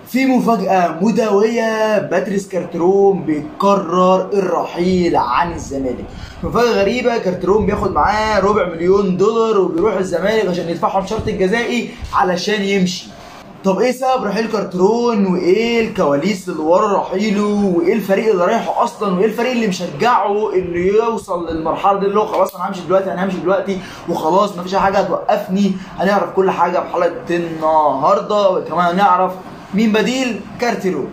في مفاجأة مدوية باتريس كارتروم بيقرر الرحيل عن الزمالك مفاجأة غريبة كارتروم بياخد معاه ربع مليون دولار وبيروح الزمالك عشان يدفعهم شرط الجزائي علشان يمشي طب ايه سبب رحيل كارترون وايه الكواليس اللي ورا رحيله وايه الفريق اللي رايحه اصلا وايه الفريق اللي مشجعه انه يوصل للمرحله دي اللي هو خلاص انا همشي دلوقتي انا همشي دلوقتي وخلاص مفيش حاجه هتوقفني هنعرف كل حاجه في حلقه النهارده وكمان هنعرف مين بديل كارترون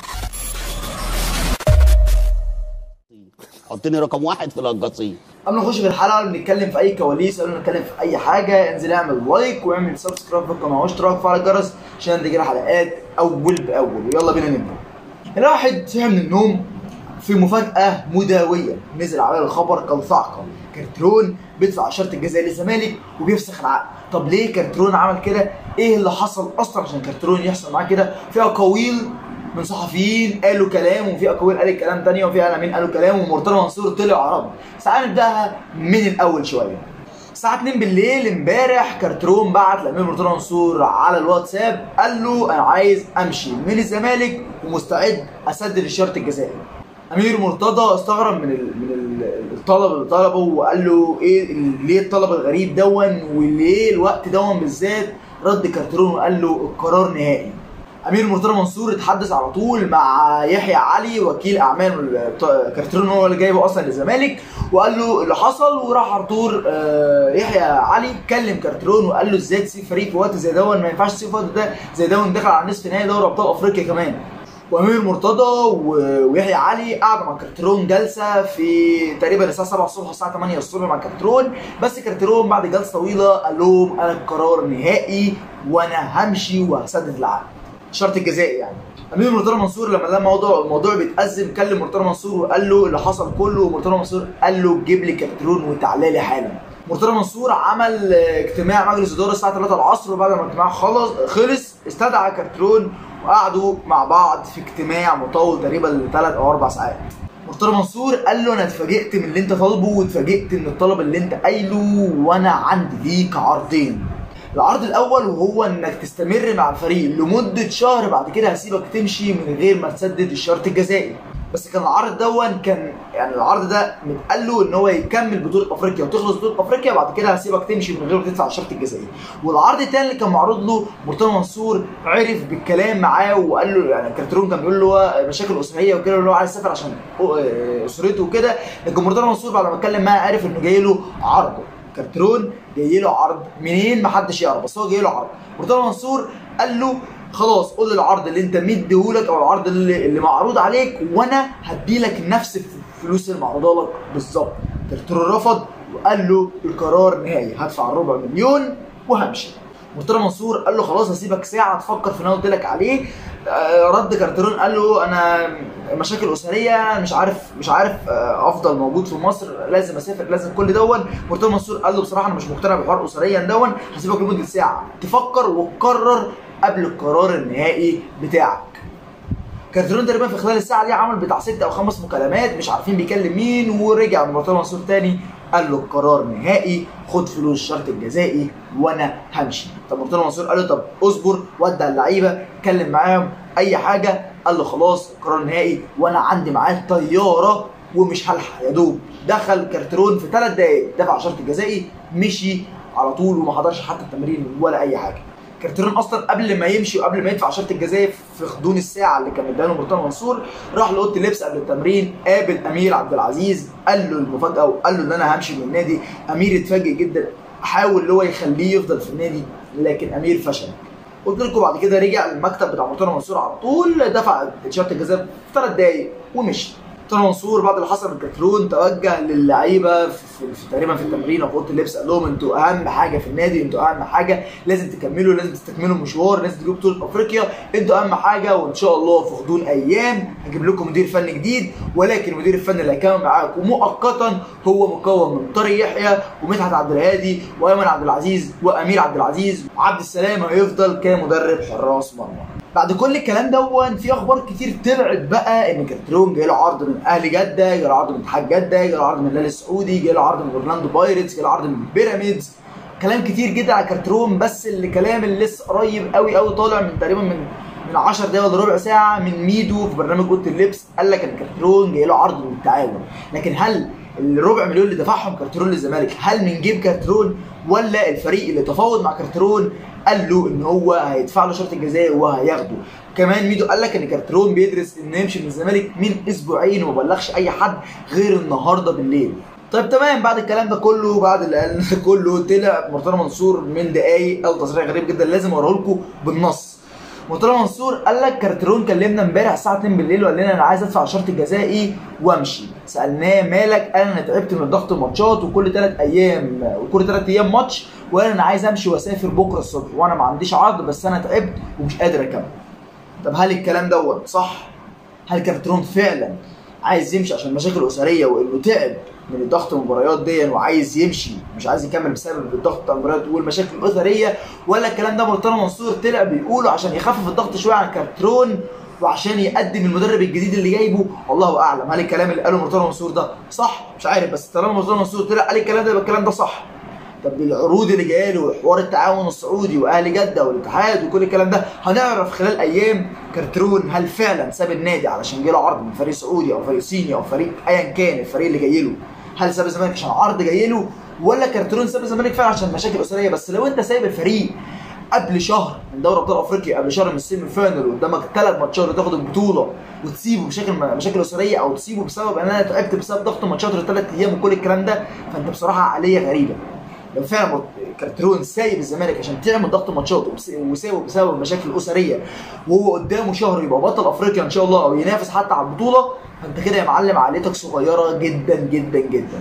حطني رقم واحد في القصيم قبل ما نخش في الحلقه بنتكلم في اي كواليس قبل ما نتكلم في اي حاجه انزل اعمل لايك واعمل سبسكرايب في القناه واشتراك وفعل الجرس عشان تجينا حلقات اول باول ويلا بينا نبدا الواحد صحي من النوم في مفاجاه مداويه نزل على الخبر كالصعقه كارترون بيدفع شرط الجزاء للزمالك وبيفسخ العقد طب ليه كارترون عمل كده ايه اللي حصل اصلا عشان كارترون يحصل معاه كده في اقاويل من صحفيين قالوا كلام وفي اقاويل قالت كلام تانية وفي اعلاميين قالوا كلام ومرتضى منصور طلع عرب بس تعالى نبداها من الاول شويه الساعة 2 بالليل امبارح كارترون بعت لامير مرتضى منصور على الواتساب قال له انا عايز امشي من الزمالك ومستعد اسدد الشرط الجزائي امير مرتضى استغرب من ال من ال الطلب اللي طلبه وقال له ايه ال- ليه الطلب الغريب دون وليه الوقت دون بالذات رد كارترون وقال له القرار نهائي امير مرتضى منصور اتحدث على طول مع يحيى علي وكيل اعمال بتاع كارترون هو اللي جايبه اصلا للزمالك وقال له اللي حصل وراح على طول آه، يحيى علي كلم كارترون وقال له ازاي تسيب فريق في وقت زي دون ما ينفعش تسيب في الوقت ده زي دون دخل على نصف نهائي دوري ابطال افريقيا كمان وامير مرتضى و- ويحيى علي قعدوا مع كارترون جلسه في تقريبا الساعه 7 الصبح الساعه 8 الصبح مع كارترون بس كارترون بعد جلسه طويله قال لهم انا القرار نهائي وانا همشي وهسدد العقد الشرط الجزائي يعني امير مرتضى منصور لما لقى الموضوع الموضوع بيتأزم كلم مرتضى منصور وقال له اللي حصل كله ومرتضى منصور قال له جيب لي كارترون وتعالى لي حالا مرتضى منصور عمل آه، اجتماع مجلس اداره الساعه 3 العصر وبعد ما الاجتماع خلص خلص استدعى كارترون وقعدوا مع بعض في اجتماع مطول تقريبا ثلاث او اربع ساعات مرتضى منصور قال له انا اتفاجئت من اللي انت طالبه واتفاجئت من الطلب اللي انت قايله وانا عندي ليك عرضين العرض الاول وهو انك تستمر مع الفريق لمده شهر بعد كده هسيبك تمشي من غير ما تسدد الشرط الجزائي بس كان العرض دون كان يعني العرض ده متقال له ان هو يكمل بطوله افريقيا وتخلص بطوله افريقيا بعد كده هسيبك تمشي من غير ما تدفع الشرط الجزائي والعرض الثاني اللي كان معروض له مرتضى منصور عرف بالكلام معاه وقال له يعني كارترون كان بيقول له هو مشاكل اسريه وكده اللي هو عايز يسافر عشان اسرته وكده لكن مرتضى منصور بعد ما اتكلم معاه عرف انه جاي له عرض كارترون جاي له عرض منين محدش يعرف بس هو جاي له عرض مرتضى منصور قال له خلاص قول لي العرض اللي انت مديهولك او العرض اللي, اللي معروض عليك وانا هديلك نفس الفلوس اللي معروضه لك بالظبط كارترون رفض وقال له القرار نهائي هدفع ربع مليون وهمشي مرتضى منصور قال له خلاص هسيبك ساعه تفكر في اللي انا قلت لك عليه آه، رد كارترون قال له انا مشاكل اسريه مش عارف مش عارف آه، افضل موجود في مصر لازم اسافر لازم كل دون مرتضى منصور قال له بصراحه انا مش مقتنع بحوار اسريا دون هسيبك لمده ساعه تفكر وتقرر قبل القرار النهائي بتاعك كارترون تقريبا في خلال الساعه دي عمل بتاع ست او خمس مكالمات مش عارفين بيكلم مين ورجع مرتضى منصور تاني قال له القرار نهائي خد فلوس الشرط الجزائي وانا همشي طب مرتضى منصور قال له طب اصبر ودع اللعيبه اتكلم معاهم اي حاجه قال له خلاص قرار نهائي وانا عندي معاه طياره ومش هلحق يا دوب دخل كارترون في ثلاث دقايق دفع الشرط الجزائي مشي على طول وما حضرش حتى التمرين ولا اي حاجه كارترون اصلا قبل ما يمشي وقبل ما يدفع شرط الجزائي في خدون الساعه اللي كان اداها له مرتضى منصور راح لاوضه اللبس قبل التمرين قابل امير عبد العزيز قال له المفاجاه وقال له ان انا همشي من النادي امير اتفاجئ جدا حاول اللي هو يخليه يفضل في النادي لكن امير فشل قلت لكم بعد كده رجع المكتب بتاع مرتضى منصور على طول دفع شرط الجزاء في ثلاث دقايق ومشي مرتضى منصور بعد اللي حصل من كاترون توجه للعيبه في, في, في تقريبا في التمرين او في اوضه اللبس قال لهم انتوا اهم حاجه في النادي انتوا اهم حاجه لازم تكملوا لازم تستكملوا المشوار لازم تجيبوا بطوله افريقيا انتوا اهم حاجه وان شاء الله في غضون ايام هجيب لكم مدير فني جديد ولكن المدير الفني اللي هيكمل معاكم مؤقتا هو مكون من طارق يحيى ومدحت عبد الهادي وايمن عبد العزيز وامير عبد العزيز وعبد السلام هيفضل كمدرب حراس مرمى بعد كل الكلام دون في اخبار كتير طلعت بقى ان كارترون جاي له عرض من اهلي جده جاي له عرض من اتحاد جده جاي له عرض من الهلال السعودي جاي له عرض من اورلاندو بايرتس جاي له عرض من بيراميدز كلام كتير جدا على كارترون بس اللي كلام اللي لسه قريب قوي قوي طالع من تقريبا من من 10 دقايق ولا ربع ساعه من ميدو في برنامج اوضه اللبس قال لك ان كارترون جاي له عرض للتعاون لكن هل الربع مليون اللي دفعهم كارترون للزمالك هل من جيب كارترون ولا الفريق اللي تفاوض مع كارترون قال له ان هو هيدفع له شرط الجزائي وهياخده كمان ميدو قال لك ان كارترون بيدرس انه يمشي من الزمالك من اسبوعين وما بلغش اي حد غير النهارده بالليل طيب تمام بعد الكلام ده كله بعد اللي قال ده كله طلع مرتضى منصور من دقايق قال تصريح غريب جدا لازم اوريه لكم بالنص مرتضى منصور قال لك كارترون كلمنا امبارح الساعه 2 بالليل وقال لنا انا عايز ادفع الشرط الجزائي وامشي سالناه مالك قال انا تعبت من ضغط الماتشات وكل ثلاث ايام وكل ثلاث ايام ماتش وقال انا عايز امشي واسافر بكره الصبح وانا ما عنديش عرض بس انا تعبت ومش قادر اكمل طب هل الكلام دوت صح هل كارترون فعلا عايز يمشي عشان مشاكل اسريه وانه تعب من الضغط المباريات دي وعايز يمشي مش عايز يكمل بسبب الضغط بتاع المباريات والمشاكل الاسريه ولا الكلام ده مرتضى منصور طلع بيقوله عشان يخفف الضغط شويه عن كارترون وعشان يقدم المدرب الجديد اللي جايبه الله اعلم هل الكلام اللي قاله مرتضى منصور ده صح مش عارف بس طالما مرتضى منصور طلع قال الكلام ده يبقى الكلام ده صح طب العروض اللي جايه له وحوار التعاون السعودي واهلي جده والاتحاد وكل الكلام ده هنعرف خلال ايام كارترون هل فعلا ساب النادي علشان جاله عرض من فريق سعودي او فريق صيني او فريق ايا كان الفريق اللي جاي له هل ساب الزمالك عشان عرض جاي له ولا كارترون ساب الزمالك فعلا عشان مشاكل اسريه بس لو انت سايب الفريق قبل شهر من دوري ابطال افريقيا قبل شهر من السيمي فاينل وقدامك ثلاث ماتشات وتاخد البطوله وتسيبه بمشاكل مشاكل اسريه او تسيبه بسبب ان انا تعبت بسبب ضغط ماتشات ثلاث ايام وكل الكلام ده فانت بصراحه عقليه غريبه لو فعلا كارترون سايب الزمالك عشان تعمل ضغط ماتشات وسايبه بسبب مشاكل اسريه وهو قدامه شهر يبقى بطل افريقيا ان شاء الله او ينافس حتى على البطوله فانت كده يا معلم عقليتك صغيره جدا جدا جدا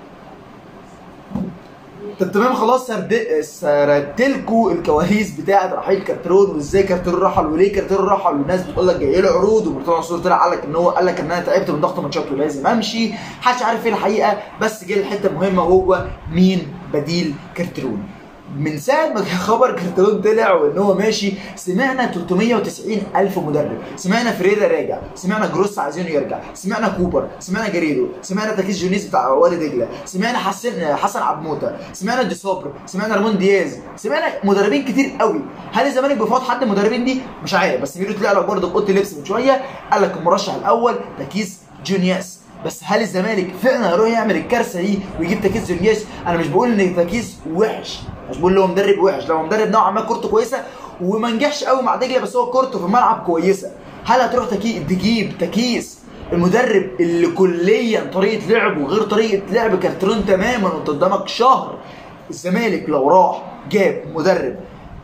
طب تمام خلاص سرد... سردت لكم الكواليس بتاعه رحيل كارترون وازاي كارترون رحل وليه كارترون رحل والناس بتقول لك جاي له عروض ومرتضى منصور طلع قال لك ان هو قال لك ان انا تعبت من ضغط ماتشات ولازم امشي محدش عارف ايه الحقيقه بس جه الحته المهمه وهو مين بديل كارترون من ساعه ما خبر كارترون طلع وان هو ماشي سمعنا 390 الف مدرب سمعنا فريرا راجع سمعنا جروس عايزينه يرجع سمعنا كوبر سمعنا جريدو سمعنا تاكيس جونيز بتاع وادي دجله سمعنا حسن حسن عبد موته سمعنا دي صبر سمعنا رامون دياز سمعنا مدربين كتير قوي هل الزمالك بيفاوض حد من المدربين دي مش عارف بس ميدو طلع لك برضه في اوضه اللبس من شويه قال لك المرشح الاول تاكيس جونياس بس هل الزمالك فعلا هيروح يعمل الكارثه دي ويجيب تاكيس جونياس انا مش بقول ان تاكيس وحش مش بقول له مدرب وحش لو مدرب نوعا ما كورته كويسه وما نجحش قوي مع دجله بس هو كورته في الملعب كويسه هل هتروح تكي... تجيب تكيس المدرب اللي كليا طريقه لعبه غير طريقه لعب كارترون تماما وانت قدامك شهر الزمالك لو راح جاب مدرب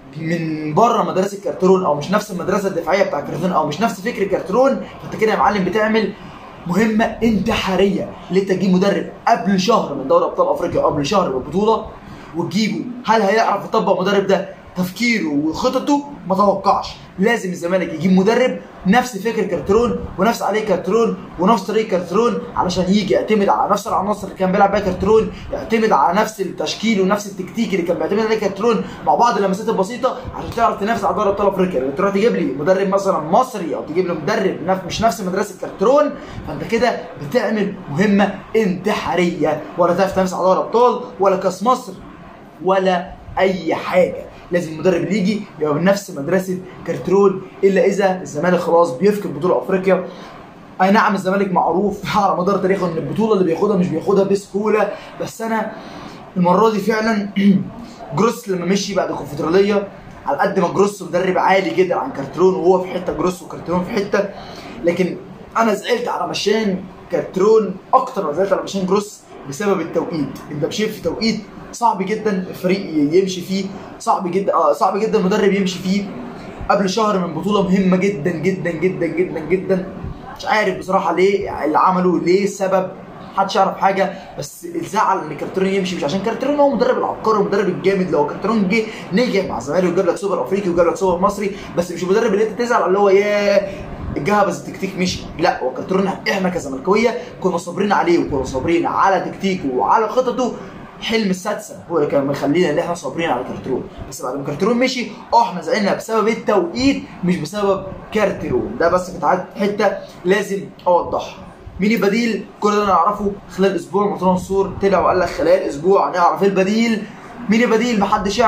من بره مدرسه كارترون او مش نفس المدرسه الدفاعيه بتاع كارترون او مش نفس فكر كارترون فانت كده يا معلم بتعمل مهمه انتحاريه اللي انت تجيب مدرب قبل شهر من دوري ابطال افريقيا قبل شهر من البطوله وتجيبه هل هيعرف يطبق المدرب ده تفكيره وخططه ما توقعش لازم الزمالك يجيب مدرب نفس فكر كارترون ونفس عليه كارترون ونفس طريقه كارترون علشان يجي يعتمد على نفس العناصر اللي كان بيلعب بيها كارترون يعتمد على نفس التشكيل ونفس التكتيك اللي كان بيعتمد عليه كارترون مع بعض اللمسات البسيطه عشان تعرف تنافس على دوري ابطال افريقيا لو تروح تجيب لي مدرب مثلا مصري او تجيب لي مدرب نف مش نفس مدرسه كارترون فانت كده بتعمل مهمه انتحاريه ولا تعرف تنافس على دوري ابطال ولا كاس مصر ولا اي حاجه لازم المدرب اللي يجي يبقى من نفس مدرسه كارترون الا اذا الزمالك خلاص بيفقد بطوله افريقيا اي نعم الزمالك معروف على مدار تاريخه ان البطوله اللي بياخدها مش بياخدها بسهوله بس انا المره دي فعلا جروس لما مشي بعد الكونفدراليه على قد ما جروس مدرب عالي جدا عن كارترون وهو في حته جروس وكارترون في حته لكن انا زعلت على مشان كارترون اكتر ما زعلت على مشان جروس بسبب التوقيت انت مشيت في توقيت صعب جدا الفريق يمشي فيه صعب جدا آه صعب جدا المدرب يمشي فيه قبل شهر من بطوله مهمه جدا جدا جدا جدا جدا مش عارف بصراحه ليه اللي عمله ليه السبب محدش يعرف حاجه بس الزعل ان كارترون يمشي مش عشان كارترون هو مدرب العبقري ومدرب الجامد لو كارترون جه نجح مع الزمالك وجاب لك سوبر افريقي وجاب لك سوبر مصري بس مش المدرب اللي انت تزعل اللي هو ياه الجهبذ التكتيك مشي لا هو كارترون احنا كزملكاويه كنا صابرين عليه وكنا صابرين على تكتيكه وعلى خططه حلم السادسه هو اللي كان مخلينا ان احنا صابرين على كارترون بس بعد ما كارترون مشي اه احنا زعلنا بسبب التوقيت مش بسبب كارترون ده بس كانت حته لازم اوضحها مين البديل كل ده نعرفه خلال اسبوع مرتضى منصور طلع وقال لك خلال اسبوع هنعرف البديل مين البديل محدش يعرف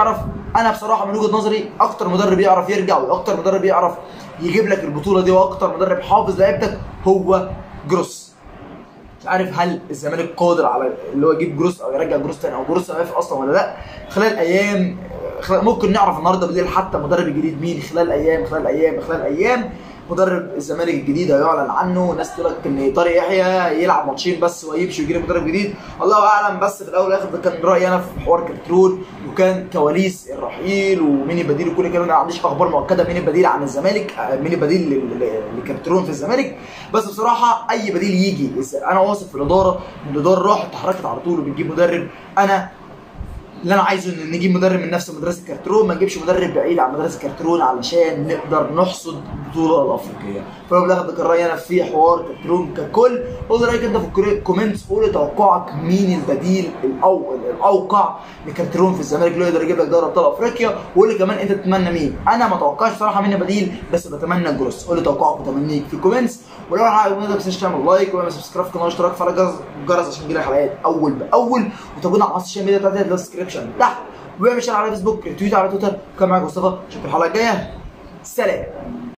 انا بصراحه من وجهه نظري اكتر مدرب يعرف يرجع واكتر مدرب يعرف يجيب لك البطوله دي واكتر مدرب حافظ لعيبتك هو جروس مش عارف هل الزمالك قادر على اللي هو يجيب جروس او يرجع جروس تاني او جروس واقف اصلا ولا لا خلال ايام خلال ممكن نعرف النهارده بالليل حتى مدرب الجديد مين خلال ايام خلال ايام خلال ايام مدرب الزمالك الجديد هيعلن عنه ناس تقول لك ان طارق يحيى يلعب ماتشين بس ويمشي ويجي مدرب جديد الله اعلم بس في الاول والاخر ده كان رايي انا في حوار كارترون وكان كواليس الرحيل ومين البديل وكل الكلام ده ما عنديش اخبار مؤكده مين البديل عن الزمالك آه، مين البديل ل- ل- لكارترون في الزمالك بس بصراحه اي بديل يجي انا واثق في الاداره ان الاداره راحت اتحركت على طول وبتجيب مدرب انا اللي انا عايزه ان نجيب مدرب من نفس مدرسه كارترون ما نجيبش مدرب بعيد عن مدرسه كارترون علشان نقدر نحصد البطوله الافريقيه فلو بالاخر ده كان رايي انا في حوار كارترون ككل قول رايك انت في الكومنتس قول توقعك مين البديل الأو... الاوقع لكارترون في الزمالك اللي يقدر يجيب لك دوري ابطال افريقيا وقول لي كمان انت تتمنى مين انا ما اتوقعش صراحه مين البديل بس بتمنى جروس قول لي توقعك وتمنيك في الكومنتس ولو حابب ما تنساش تعمل لايك وتعمل سبسكرايب في القناه واشتراك في الجرس الجرس عشان يجيلك حلقات اول باول وتابعونا على السوشيال ميديا بتاعتي الديسكربشن تحت واعمل شير على فيسبوك تويتر على تويتر كان معاك مصطفى اشوفك الحلقه الجايه سلام